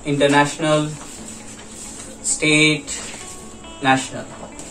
international state national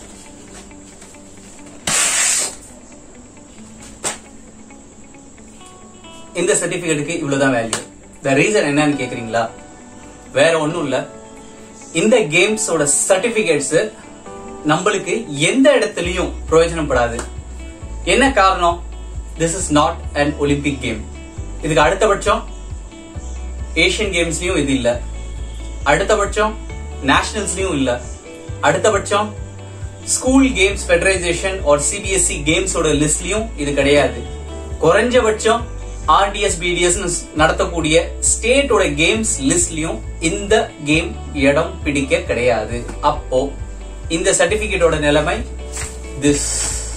இந்த சர்டிபிகேட்டுக்கு இவ்வளவுதான் value the reason என்னன்னு கேக்குறீங்களா வேற ஒண்ணும் இல்ல இந்த கேம்ஸோட சர்டிபிகேட்ஸ் நம்மளுக்கு எந்த இடத்துலயும் பிரயோஜனப்படாது என்ன காரணம் this is not an Olympic game இதுக்கு அடுத்தபட்சம் ஏசியன் கேம்ஸ்லயும் இது இல்ல அடுத்தபட்சம் நேஷனல்ஸ்லயும் இல்ல அடுத்தபட்சம் school games federation or CBSE கேம்ஸோட லிஸ்ட்லயும் இது கிடையாது குறைஞ்சபட்சம் ஆர்டிஎஸ் பிடிஎஸ் நடத்தக்கூடிய ஸ்டேட்டோட கேம்ஸ் லிஸ்ட்லயும் இந்த கேம் இடம் பிடிக்க கிடையாது அப்போ இந்த சர்டிபிகேட்டோட நிலைமை திஸ்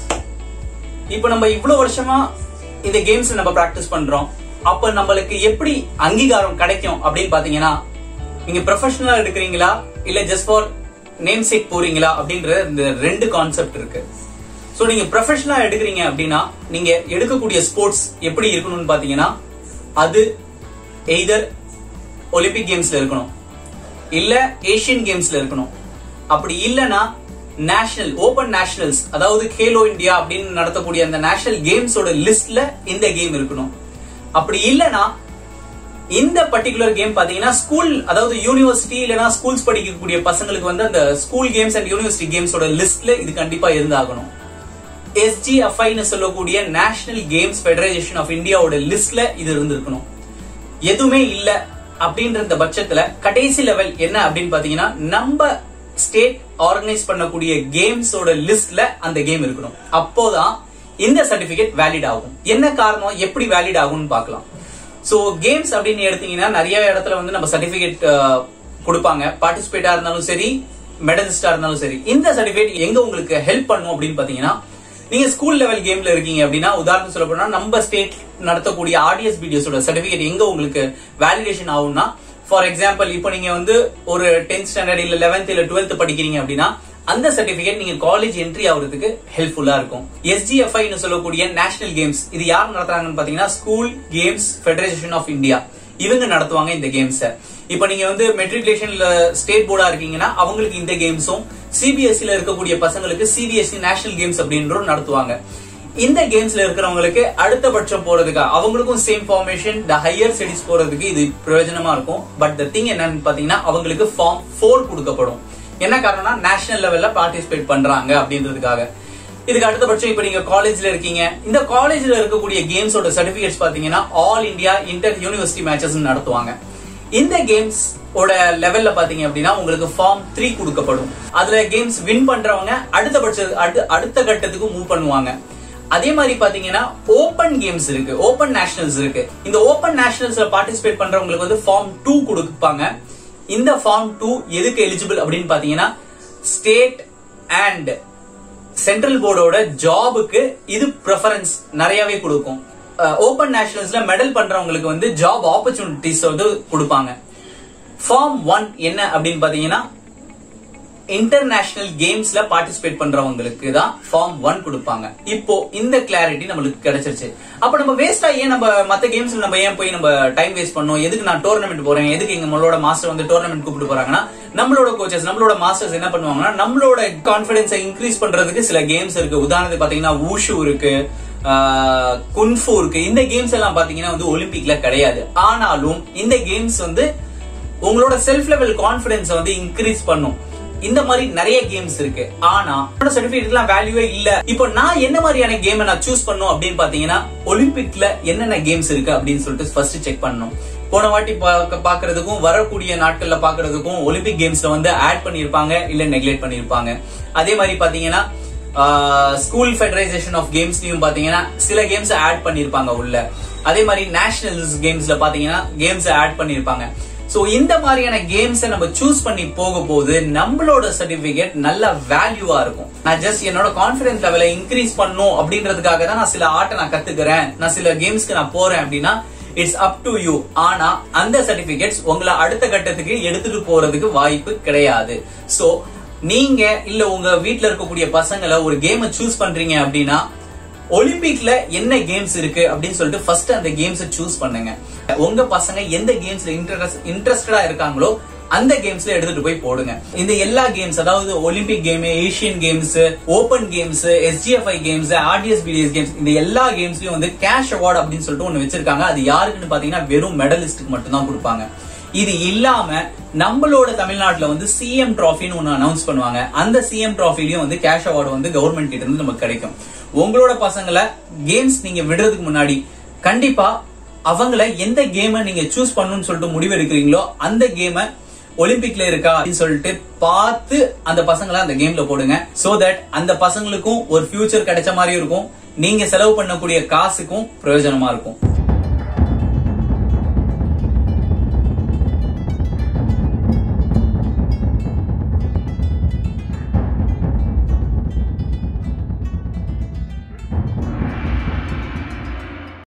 இப்ப நம்ம இவ்வளவு வருஷமா இந்த கேம்ஸ் நம்ம பிராக்டிஸ் பண்றோம் அப்ப நம்மளுக்கு எப்படி அங்கீகாரம் கிடைக்கும் அப்படின்னு பாத்தீங்கன்னா நீங்க ப்ரொஃபஷனலா எடுக்கிறீங்களா இல்ல ஜஸ்ட் ஃபார் நேம் சேக் போறீங்களா அப்படின்ற இந்த ரெண்டு கான்செப்ட் இருக்கு சோ நீங்க ப்ரொஃபஷனலா எடுக்கிறீங்க அப்படின்னா நீங்க எடுக்கக்கூடிய ஸ்போர்ட்ஸ் எப்படி இருக்கணும்னு பாத்தீங்கன்னா அது எய்தர் ஒலிம்பிக் கேம்ஸ்ல இருக்கணும் இல்ல ஏசியன் கேம்ஸ்ல இருக்கணும் அப்படி இல்லனா நேஷனல் ஓபன் நேஷனல்ஸ் அதாவது கேலோ இந்தியா அப்படின்னு நடத்தக்கூடிய அந்த நேஷனல் கேம்ஸோட லிஸ்ட்ல இந்த கேம் இருக்கணும் அப்படி இல்லனா இந்த பர்டிகுலர் கேம் பாத்தீங்கன்னா ஸ்கூல் அதாவது யூனிவர்சிட்டி இல்லனா ஸ்கூல்ஸ் படிக்கக்கூடிய பசங்களுக்கு வந்து அந்த ஸ்கூல் கேம்ஸ் அண்ட் யூனிவர்சிட்டி கேம்ஸோட லிஸ்ட்ல இது கண்டிப்பா இருந்தாகணும் எஸ்ஜிஎஃப்ஐன்னு சொல்லக்கூடிய நேஷனல் கேம்ஸ் ஃபெடரேஷன் ஆஃப் இந்தியாவோட லிஸ்ட்ல இது இருந்திருக்கணும் எதுவுமே இல்ல அப்படின்ற இந்த பட்சத்துல கடைசி லெவல் என்ன அப்படின்னு பாத்தீங்கன்னா நம்ம ஸ்டேட் ஆர்கனைஸ் பண்ணக்கூடிய கேம்ஸோட லிஸ்ட்ல அந்த கேம் இருக்கணும் அப்போதான் இந்த சர்டிபிகேட் வேலிட் ஆகும் என்ன காரணம் எப்படி வேலிட் ஆகும்னு பார்க்கலாம் சோ கேம்ஸ் அப்படின்னு எடுத்தீங்கன்னா நிறைய இடத்துல வந்து நம்ம சர்டிபிகேட் கொடுப்பாங்க பார்ட்டிசிபேட்டா இருந்தாலும் சரி மெடலிஸ்டா இருந்தாலும் சரி இந்த சர்டிபிகேட் எங்க உங்களுக்கு ஹெல்ப் பண்ணும் அப்படின்னு பாத்தீங்கன்னா நீங்க ஸ்கூல் லெவல் கேம்ல இருக்கீங்க அப்படின்னா உதாரணம் சொல்ல போனா நம்ம ஸ்டேட் நடத்தக்கூடிய ஆர்டிஎஸ் பிடிஎஸோட சர்டிபிகேட் எங்க உங்களுக்கு வேலிடேஷன் ஆகும்னா ஃபார் எக்ஸாம்பிள் இப்போ நீங்க வந்து ஒரு டென்த் ஸ்டாண்டர்ட் இல்ல லெவன்த் இல்ல டுவெல்த் படிக்கிறீங்க அப்படின்னா அந்த சர்டிபிகேட் நீங்க காலேஜ் என்ட்ரி ஆகுறதுக்கு ஹெல்ப்ஃபுல்லா இருக்கும் எஸ்ஜிஎஃப்ஐ சொல்லக்கூடிய நேஷனல் கேம்ஸ் இது யார் நடத்துறாங்கன்னு பாத்தீங்கன்னா school games federation of India இவங்க நடத்துவாங்க இந்த கேம்ஸ இப்போ நீங்க வந்து மெட்ரிகுலேஷன்ல ஸ்டேட் போர்டா இருக்கீங்கன்னா அவங்களுக்கு இந்த கேம்ஸும் சிபிஎஸ்சில இருக்கக்கூடிய பசங்களுக்கு சிபிஎஸ்சி நேஷனல் கேம்ஸ் அப்படின்றும் நடத்துவாங்க இந்த கேம்ஸ்ல இருக்கிறவங்களுக்கு அடுத்தபட்சம் போறதுக்கு அவங்களுக்கும் same formation the higher studies போறதுக்கு இது பிரயோஜனமா இருக்கும் பட் த திங் என்னன்னு பாத்தீங்கன்னா அவங்களுக்கு ஃபார்ம் ஃபோர் கொடுக்கப்படும் என்ன காரணம்னா நேஷனல் லெவல்ல பார்ட்டிசிபேட் பண்றாங்க அப்படின்றதுக்காக இதுக்கு அடுத்தபட்சம் இப்ப நீங்க காலேஜ்ல இருக்கீங்க இந்த காலேஜ்ல இருக்கக்கூடிய கேம்ஸோட சர்டிபிகேட்ஸ் பாத்தீங்கன்னா all India inter university matches நடத்துவாங்க இந்த கேம்ஸ் ஓட லெவல்ல பாத்தீங்க அப்படின்னா உங்களுக்கு ஃபார்ம் த்ரீ கொடுக்கப்படும் அதுல கேம்ஸ் வின் பண்றவங்க அடுத்தபட்ச அடுத்த கட்டத்துக்கு மூவ் பண்ணுவாங்க அதே மாதிரி பாத்தீங்கன்னா ஓபன் கேம்ஸ் இருக்கு ஓபன் நேஷனல்ஸ் இருக்கு இந்த ஓபன் நேஷனல்ஸ்ல பார்ட்டிசிபேட் பண்றவங்களுக்கு வந்து ஃபார்ம் டூ கொடுப்பாங்க இந்த ஃபார்ம் டூ எதுக்கு எலிஜிபிள் அப்படின்னு பாத்தீங்கன்னா ஸ்டேட் அண்ட் சென்ட்ரல் போர்டோட ஜாபுக்கு இது ப்ரெஃபரன்ஸ் நிறையவே கொடுக்கும் ஓபன் நேஷனல்ஸ்ல மெடல் பண்றவங்களுக்கு வந்து ஜாப் ஆப்பர்ச்சுனிட்டிஸ் வந்து கொடுப்பாங்க ஃபார்ம் ஒன் என்ன அப்படின்னு பாத்தீங்கன்னா இன்டர்நேஷனல் கேம்ஸ்ல பார்ட்டிசிபேட் பண்றவங்களுக்கு தான் ஃபார்ம் ஒன் கொடுப்பாங்க இப்போ இந்த கிளாரிட்டி நம்மளுக்கு கிடைச்சிருச்சு அப்ப நம்ம வேஸ்டா ஏன் நம்ம மத்த கேம்ஸ்ல நம்ம ஏன் போய் நம்ம டைம் வேஸ்ட் பண்ணோம் எதுக்கு நான் டோர்னமெண்ட் போறேன் எதுக்கு எங்க நம்மளோட மாஸ்டர் வந்து டோர்னமெண்ட் கூப்பிட்டு போறாங்கன்னா நம்மளோட கோச்சஸ் நம்மளோட மாஸ்டர்ஸ் என்ன பண்ணுவாங்கன்னா நம்மளோட கான்பிடன்ஸை இன்க்ரீஸ் பண்றதுக்கு சில கேம்ஸ் இருக்கு உதாரணத்துக்கு பாத்தீங்கன்னா ஊஷு இருக்கு குன்ஃபு இருக்கு இந்த கேம்ஸ் எல்லாம் பாத்தீங்கன்னா வந்து ஒலிம்பிக்ல கிடையாது ஆனாலும் இந்த கேம்ஸ் வந்து உங்களோட செல்ஃப் லெவல் கான்பிடன்ஸ் வந்து இன்க்ரீஸ் பண்ணும் இந்த மாதிரி நிறைய கேம்ஸ் இருக்கு ஆனா சர்டிபிகேட்லாம் வேல்யூவே இல்ல இப்போ நான் என்ன மாதிரியான கேம் நான் சூஸ் பண்ணும் அப்படின்னு பாத்தீங்கன்னா ஒலிம்பிக்ல என்னென்ன கேம்ஸ் இருக்கு அப்படின்னு சொல்லிட்டு ஃபர்ஸ்ட் செக் பண்ணணும் போன வாட்டி பாக்குறதுக்கும் வரக்கூடிய நாட்கள்ல பாக்குறதுக்கும் ஒலிம்பிக் கேம்ஸ்ல வந்து ஆட் பண்ணிருப்பாங்க இல்ல நெக்லெக்ட் பண்ணிருப்பாங்க அதே மாதிரி பாத்தீங்கன்னா ஸ்கூல் ஃபெடரைசேஷன் ஆஃப் கேம்ஸ்லயும் பாத்தீங்கன்னா சில கேம்ஸ் ஆட் பண்ணிருப்பாங்க உள்ள அதே மாதிரி நேஷனல்ஸ் கேம்ஸ்ல பாத்தீங்கன்னா கேம்ஸ் ஆட் பண்ணிருப்பாங்க சோ இந்த மாதிரியான கேம்ஸை நம்ம சூஸ் பண்ணி போக போது நம்மளோட சர்டிபிகேட் நல்ல வேல்யூவா இருக்கும் நான் ஜஸ்ட் என்னோட கான்பிடன்ஸ் லெவலை இன்க்ரீஸ் பண்ணும் அப்படின்றதுக்காக தான் நான் சில ஆட்டை நான் கத்துக்கிறேன் நான் சில கேம்ஸ்க்கு நான் போறேன் அப்படின்னா இட்ஸ் அப் டு யூ ஆனா அந்த சர்டிபிகேட்ஸ் உங்களை அடுத்த கட்டத்துக்கு எடுத்துட்டு போறதுக்கு வாய்ப்பு கிடையாது சோ நீங்க இல்ல உங்க வீட்ல இருக்கக்கூடிய பசங்களை ஒரு கேமை சூஸ் பண்றீங்க அப்படின்னா ஒலிம்பிக்ல என்ன கேம்ஸ் இருக்கு அப்படின்னு சொல்லிட்டு ஃபர்ஸ்ட் அந்த கேம்ஸ் சூஸ் பண்ணுங்க உங்க பசங்க எந்த கேம்ஸ்ல இன்ட்ரெஸ்ட் இன்ட்ரெஸ்டடா இருக்காங்களோ அந்த கேம்ஸ்ல எடுத்துட்டு போய் போடுங்க இந்த எல்லா கேம்ஸ் அதாவது Olympic game Asian games open games SGFI games RDS PDS games இந்த எல்லா கேம்ஸ்லயும் வந்து கேஷ் அவார்டு அப்படின்னு சொல்லிட்டு ஒண்ணு வச்சிருக்காங்க அது யாருக்குன்னு பாத்தீங்கன்னா வெறும் மெடலிஸ்டுக்கு மட்டும் தான் கொடுப்பாங்க இது இல்லாம நம்மளோட தமிழ்நாட்டுல வந்து சிஎம் டிராஃபின்னு ஒன்னு அனௌன்ஸ் பண்ணுவாங்க அந்த சிஎம் டிராஃபிலையும் வந்து கேஷ் அவார்டு வந்து கவர்மெண்ட் கிட்ட இருந்து நமக்கு கிடைக்கும் உங்களோட பசங்களை கேம்ஸ் நீங்க விடுறதுக்கு முன்னாடி கண்டிப்பா அவங்கள எந்த கேமை நீங்க சூஸ் பண்ணணும்னு சொல்லிட்டு முடிவு எடுக்கிறீங்களோ அந்த கேமை ஒலிம்பிக்ல இருக்கா அப்படின்னு சொல்லிட்டு பார்த்து அந்த பசங்களை அந்த கேம்ல போடுங்க சோ தட் அந்த பசங்களுக்கும் ஒரு ஃபியூச்சர் கிடைச்ச மாதிரி இருக்கும் நீங்க செலவு பண்ணக்கூடிய காசுக்கும் பிரயோஜனமா இருக்கும்